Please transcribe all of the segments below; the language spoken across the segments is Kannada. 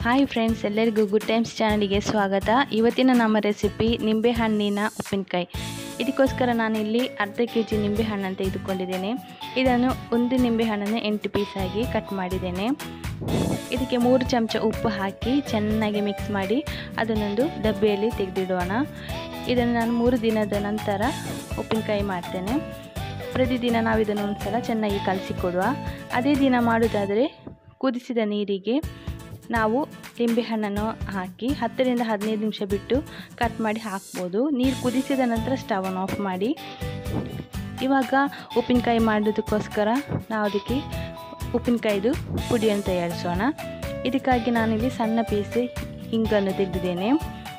ಹಾಯ್ ಫ್ರೆಂಡ್ಸ್ ಎಲ್ಲರಿಗೂ ಗುಡ್ ಟೈಮ್ಸ್ ಚಾನಲಿಗೆ ಸ್ವಾಗತ ಇವತ್ತಿನ ನಮ್ಮ ರೆಸಿಪಿ ನಿಂಬೆಹಣ್ಣಿನ ಉಪ್ಪಿನಕಾಯಿ ಇದಕ್ಕೋಸ್ಕರ ನಾನಿಲ್ಲಿ ಅರ್ಧ ಕೆ ಜಿ ನಿಂಬೆಹಣ್ಣನ್ನು ತೆಗೆದುಕೊಂಡಿದ್ದೇನೆ ಇದನ್ನು ಒಂದು ನಿಂಬೆಹಣ್ಣನ್ನು ಎಂಟು ಪೀಸಾಗಿ ಕಟ್ ಮಾಡಿದ್ದೇನೆ ಇದಕ್ಕೆ ಮೂರು ಚಮಚ ಉಪ್ಪು ಹಾಕಿ ಚೆನ್ನಾಗಿ ಮಿಕ್ಸ್ ಮಾಡಿ ಅದನ್ನೊಂದು ಡಬ್ಬಿಯಲ್ಲಿ ತೆಗೆದಿಡೋಣ ಇದನ್ನು ನಾನು ಮೂರು ದಿನದ ನಂತರ ಉಪ್ಪಿನಕಾಯಿ ಮಾಡ್ತೇನೆ ಪ್ರತಿದಿನ ನಾವು ಇದನ್ನು ಒಂದು ಸಲ ಚೆನ್ನಾಗಿ ಕಲಸಿಕೊಡುವ ಅದೇ ದಿನ ಮಾಡೋದಾದರೆ ಕುದಿಸಿದ ನೀರಿಗೆ ನಾವು ಲಿಂಬೆಹಣ್ಣನ್ನು ಹಾಕಿ ಹತ್ತರಿಂದ ಹದಿನೈದು ನಿಮಿಷ ಬಿಟ್ಟು ಕಟ್ ಮಾಡಿ ಹಾಕ್ಬೋದು ನೀರು ಕುದಿಸಿದ ನಂತರ ಸ್ಟವನ್ನು ಆಫ್ ಮಾಡಿ ಇವಾಗ ಉಪ್ಪಿನಕಾಯಿ ಮಾಡೋದಕ್ಕೋಸ್ಕರ ನಾವು ಅದಕ್ಕೆ ಉಪ್ಪಿನಕಾಯಿದು ಪುಡಿಯನ್ನು ತಯಾರಿಸೋಣ ಇದಕ್ಕಾಗಿ ನಾನಿಲ್ಲಿ ಸಣ್ಣ ಪೀಸ್ ಹಿಂಗನ್ನು ತೆಗೆದಿದ್ದೇನೆ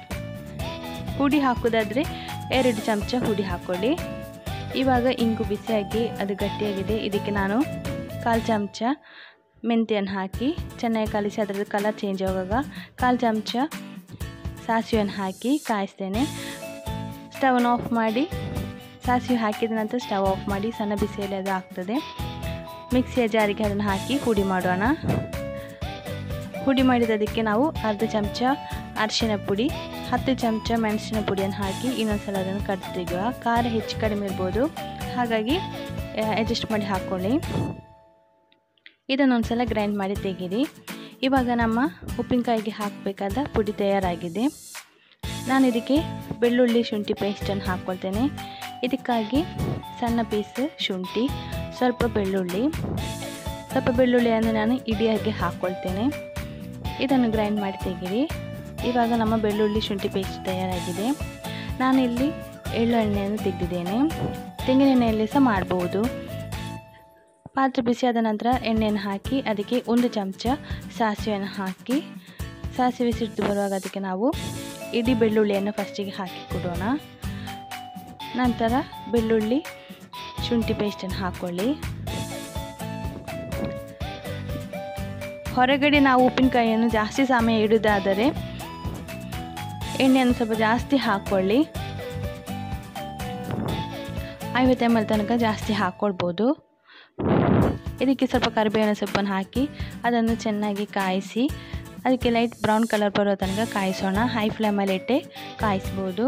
ಹುಡಿ ಹಾಕೋದಾದರೆ ಎರಡು ಚಮಚ ಹುಡಿ ಹಾಕ್ಕೊಳ್ಳಿ ಇವಾಗ ಇಂಗು ಬಿಸಿಯಾಗಿ ಅದು ಗಟ್ಟಿಯಾಗಿದೆ ಇದಕ್ಕೆ ನಾನು ಕಾಲು ಚಮಚ ಮೆಂತ್ಯನ ಹಾಕಿ ಚೆನ್ನಾಗಿ ಕಲಿಸಿ ಅದರದ್ದು ಕಲರ್ ಚೇಂಜ್ ಆಗುವಾಗ ಕಾಲು ಚಮಚ ಸಾಸಿವೆಯನ್ನು ಹಾಕಿ ಕಾಯಿಸ್ತೇನೆ ಸ್ಟವನ್ನು ಆಫ್ ಮಾಡಿ ಸಾಸಿವೆ ಹಾಕಿದ ನಂತರ ಸ್ಟವ್ ಆಫ್ ಮಾಡಿ ಸಣ್ಣ ಬಿಸಿಯಲ್ಲಿ ಅದು ಆಗ್ತದೆ ಮಿಕ್ಸಿಯ ಜಾರಿಗೆ ಅದನ್ನು ಹಾಕಿ ಹುಡಿ ಮಾಡೋಣ ಹುಡಿ ಮಾಡಿದದಕ್ಕೆ ನಾವು ಅರ್ಧ ಚಮಚ ಅರಿಶಿನ ಪುಡಿ ಹತ್ತು ಚಮಚ ಮೆಣಸಿನ ಪುಡಿಯನ್ನು ಹಾಕಿ ಇನ್ನೊಂದು ಸಲ ಅದನ್ನು ಕಡ್ದು ತೆಗೆಯುವ ಖಾರ ಹೆಚ್ಚು ಕಡಿಮೆ ಇರ್ಬೋದು ಹಾಗಾಗಿ ಅಡ್ಜಸ್ಟ್ ಮಾಡಿ ಹಾಕ್ಕೊಳ್ಳಿ ಇದನ್ನೊಂದು ಸಲ ಗ್ರೈಂಡ್ ಮಾಡಿ ತೆಗೀರಿ ಇವಾಗ ನಮ್ಮ ಉಪ್ಪಿನಕಾಯಿಗೆ ಹಾಕಬೇಕಾದ ಪುಡಿ ತಯಾರಾಗಿದೆ ನಾನು ಇದಕ್ಕೆ ಬೆಳ್ಳುಳ್ಳಿ ಶುಂಠಿ ಪೇಸ್ಟನ್ನು ಹಾಕ್ಕೊಳ್ತೇನೆ ಇದಕ್ಕಾಗಿ ಸಣ್ಣ ಪೀಸ್ ಶುಂಠಿ ಸ್ವಲ್ಪ ಬೆಳ್ಳುಳ್ಳಿ ಸ್ವಲ್ಪ ಬೆಳ್ಳುಳ್ಳಿಯನ್ನು ನಾನು ಇಡಿಯಾಗಿ ಹಾಕ್ಕೊಳ್ತೇನೆ ಇದನ್ನು ಗ್ರೈಂಡ್ ಮಾಡಿ ತೆಗೀರಿ ಇವಾಗ ನಮ್ಮ ಬೆಳ್ಳುಳ್ಳಿ ಶುಂಠಿ ಪೇಸ್ಟ್ ತಯಾರಾಗಿದೆ ನಾನಿಲ್ಲಿ ಎಳ್ಳು ಎಣ್ಣೆಯನ್ನು ತೆಗೆದಿದ್ದೇನೆ ತೆಂಗಿನ ಎಣ್ಣೆಯಲ್ಲಿ ಸಹ ಮಾಡ್ಬೋದು ಪಾತ್ರೆ ಬಿಸಿಯಾದ ನಂತರ ಎಣ್ಣೆಯನ್ನು ಹಾಕಿ ಅದಕ್ಕೆ ಒಂದು ಚಮಚ ಸಾಸಿವೆಯನ್ನು ಹಾಕಿ ಸಾಸಿವೆ ಸಿಡಿದು ಬರುವಾಗ ಅದಕ್ಕೆ ನಾವು ಇಡೀ ಬೆಳ್ಳುಳ್ಳಿಯನ್ನು ಫಸ್ಟಿಗೆ ಹಾಕಿ ಕೊಡೋಣ ನಂತರ ಬೆಳ್ಳುಳ್ಳಿ ಶುಂಠಿ ಪೇಸ್ಟನ್ನು ಹಾಕ್ಕೊಳ್ಳಿ ಹೊರಗಡೆ ನಾವು ಉಪ್ಪಿನಕಾಯಿಯನ್ನು ಜಾಸ್ತಿ ಸಮಯ ಇಡೋದಾದರೆ ಎಣ್ಣೆಯನ್ನು ಸ್ವಲ್ಪ ಜಾಸ್ತಿ ಹಾಕ್ಕೊಳ್ಳಿ ಐವತ್ತು ಎಮ್ ಎಲ್ ತನಕ ಜಾಸ್ತಿ ಹಾಕ್ಕೊಳ್ಬೋದು ಇದಕ್ಕೆ ಸ್ವಲ್ಪ ಕರಿಬೇವಿನ ಸೊಪ್ಪನ್ನು ಹಾಕಿ ಅದನ್ನು ಚೆನ್ನಾಗಿ ಕಾಯಿಸಿ ಅದಕ್ಕೆ ಲೈಟ್ ಬ್ರೌನ್ ಕಲರ್ ಬರೋ ತನಕ ಕಾಯಿಸೋಣ ಹೈ ಫ್ಲೇಮಲ್ಲಿ ಇಟ್ಟೆ ಕಾಯಿಸ್ಬೋದು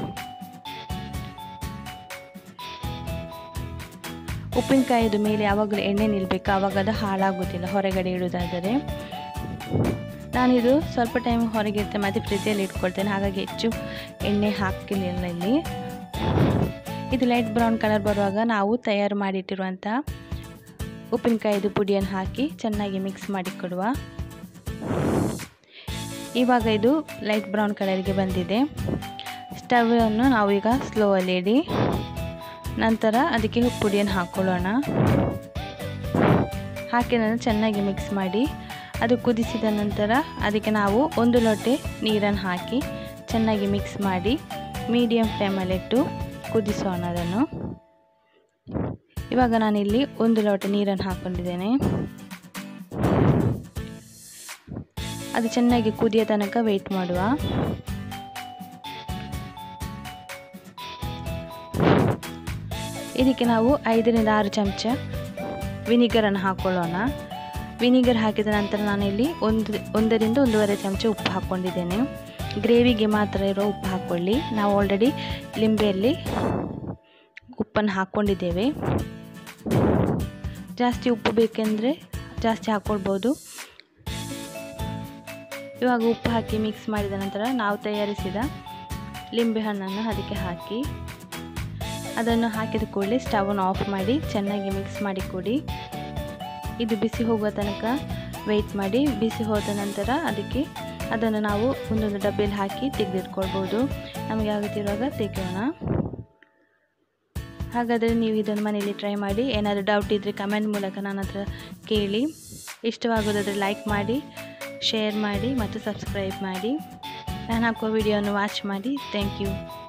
ಉಪ್ಪಿನಕಾಯಿದು ಮೇಲೆ ಯಾವಾಗಲೂ ಎಣ್ಣೆ ನಿಲ್ಲಬೇಕು ಆವಾಗ ಅದು ಹಾಳಾಗೋದಿಲ್ಲ ಹೊರಗಡೆ ಇಡೋದಾದರೆ ನಾನಿದು ಸ್ವಲ್ಪ ಟೈಮ್ ಹೊರಗೆ ಇರ್ತೇನೆ ಮತ್ತು ಫ್ರಿಜ್ಜಲ್ಲಿ ಇಟ್ಕೊಳ್ತೇನೆ ಹಾಗಾಗಿ ಹೆಚ್ಚು ಎಣ್ಣೆ ಹಾಕಿರಲಿಲ್ಲ ಇಲ್ಲಿ ಇದು ಲೈಟ್ ಬ್ರೌನ್ ಕಲರ್ ಬರುವಾಗ ನಾವು ತಯಾರು ಮಾಡಿಟ್ಟಿರುವಂಥ ಉಪ್ಪಿನಕಾಯಿದು ಪುಡಿಯನ್ನು ಹಾಕಿ ಚೆನ್ನಾಗಿ ಮಿಕ್ಸ್ ಮಾಡಿ ಕೊಡುವ ಇವಾಗ ಇದು ಲೈಟ್ ಬ್ರೌನ್ ಕಲರ್ಗೆ ಬಂದಿದೆ ಸ್ಟವನ್ನು ನಾವು ಈಗ ಸ್ಲೋವಲ್ಲಿ ಇಡಿ ನಂತರ ಅದಕ್ಕೆ ಪುಡಿಯನ್ನು ಹಾಕ್ಕೊಳ್ಳೋಣ ಹಾಕಿದ ಚೆನ್ನಾಗಿ ಮಿಕ್ಸ್ ಮಾಡಿ ಅದು ಕುದಿಸಿದ ನಂತರ ಅದಕ್ಕೆ ನಾವು ಒಂದು ಲೋಟೆ ನೀರನ್ನು ಹಾಕಿ ಚೆನ್ನಾಗಿ ಮಿಕ್ಸ್ ಮಾಡಿ ಮೀಡಿಯಮ್ ಫ್ಲೇಮಲ್ಲಿಟ್ಟು ಕುದಿಸೋಣ ಅದನ್ನು ಇವಾಗ ನಾನಿಲ್ಲಿ ಒಂದು ಲೋಟ ನೀರನ್ನು ಹಾಕ್ಕೊಂಡಿದ್ದೇನೆ ಅದು ಚೆನ್ನಾಗಿ ಕುದಿಯೋ ತನಕ ವೆಯ್ಟ್ ಮಾಡುವ ಇದಕ್ಕೆ ನಾವು ಐದರಿಂದ ಆರು ಚಮಚ ವಿನಿಗರನ್ನು ಹಾಕ್ಕೊಳ್ಳೋಣ ವಿನಿಗರ್ ಹಾಕಿದ ನಂತರ ನಾನಿಲ್ಲಿ ಒಂದು ಒಂದರಿಂದ ಒಂದೂವರೆ ಚಮಚ ಉಪ್ಪು ಹಾಕ್ಕೊಂಡಿದ್ದೇನೆ ಗ್ರೇವಿಗೆ ಮಾತ್ರ ಇರೋ ಉಪ್ಪು ಹಾಕ್ಕೊಳ್ಳಿ ನಾವು ಆಲ್ರೆಡಿ ಲಿಂಬೆಯಲ್ಲಿ ಉಪ್ಪನ್ನು ಹಾಕ್ಕೊಂಡಿದ್ದೇವೆ ಜಾಸ್ತಿ ಉಪ್ಪು ಬೇಕೆಂದರೆ ಜಾಸ್ತಿ ಹಾಕ್ಕೊಳ್ಬೋದು ಇವಾಗ ಉಪ್ಪು ಹಾಕಿ ಮಿಕ್ಸ್ ಮಾಡಿದ ನಂತರ ನಾವು ತಯಾರಿಸಿದ ಲಿಂಬೆಹಣ್ಣನ್ನು ಅದಕ್ಕೆ ಹಾಕಿ ಅದನ್ನು ಹಾಕಿದ ಕೂಡಲೇ ಸ್ಟವನ್ನು ಆಫ್ ಮಾಡಿ ಚೆನ್ನಾಗಿ ಮಿಕ್ಸ್ ಮಾಡಿ ಕೊಡಿ ಇದು ಬಿಸಿ ಹೋಗುವ ತನಕ ವೆಯ್ಟ್ ಮಾಡಿ ಬಿಸಿ ಹೋದ ನಂತರ ಅದಕ್ಕೆ ಅದನ್ನು ನಾವು ಒಂದೊಂದು ಡಬ್ಬಿಯಲ್ಲಿ ಹಾಕಿ ತೆಗೆದಿಟ್ಕೊಳ್ಬೋದು ನಮಗೆ ಆಗುತ್ತಿರುವಾಗ ತೆಗೆಯೋಣ ಹಾಗಾದರೆ ನೀವು ಇದನ್ನು ಮನೆಯಲ್ಲಿ ಟ್ರೈ ಮಾಡಿ ಏನಾದರೂ ಡೌಟ್ ಇದ್ದರೆ ಕಮೆಂಟ್ ಮೂಲಕ ನನ್ನ ಹತ್ರ ಕೇಳಿ ಇಷ್ಟವಾಗೋದಾದರೆ ಲೈಕ್ ಮಾಡಿ ಶೇರ್ ಮಾಡಿ ಮತ್ತು ಸಬ್ಸ್ಕ್ರೈಬ್ ಮಾಡಿ ನಾನು ಹಾಕೋ ವಿಡಿಯೋವನ್ನು ವಾಚ್ ಮಾಡಿ ಥ್ಯಾಂಕ್ ಯು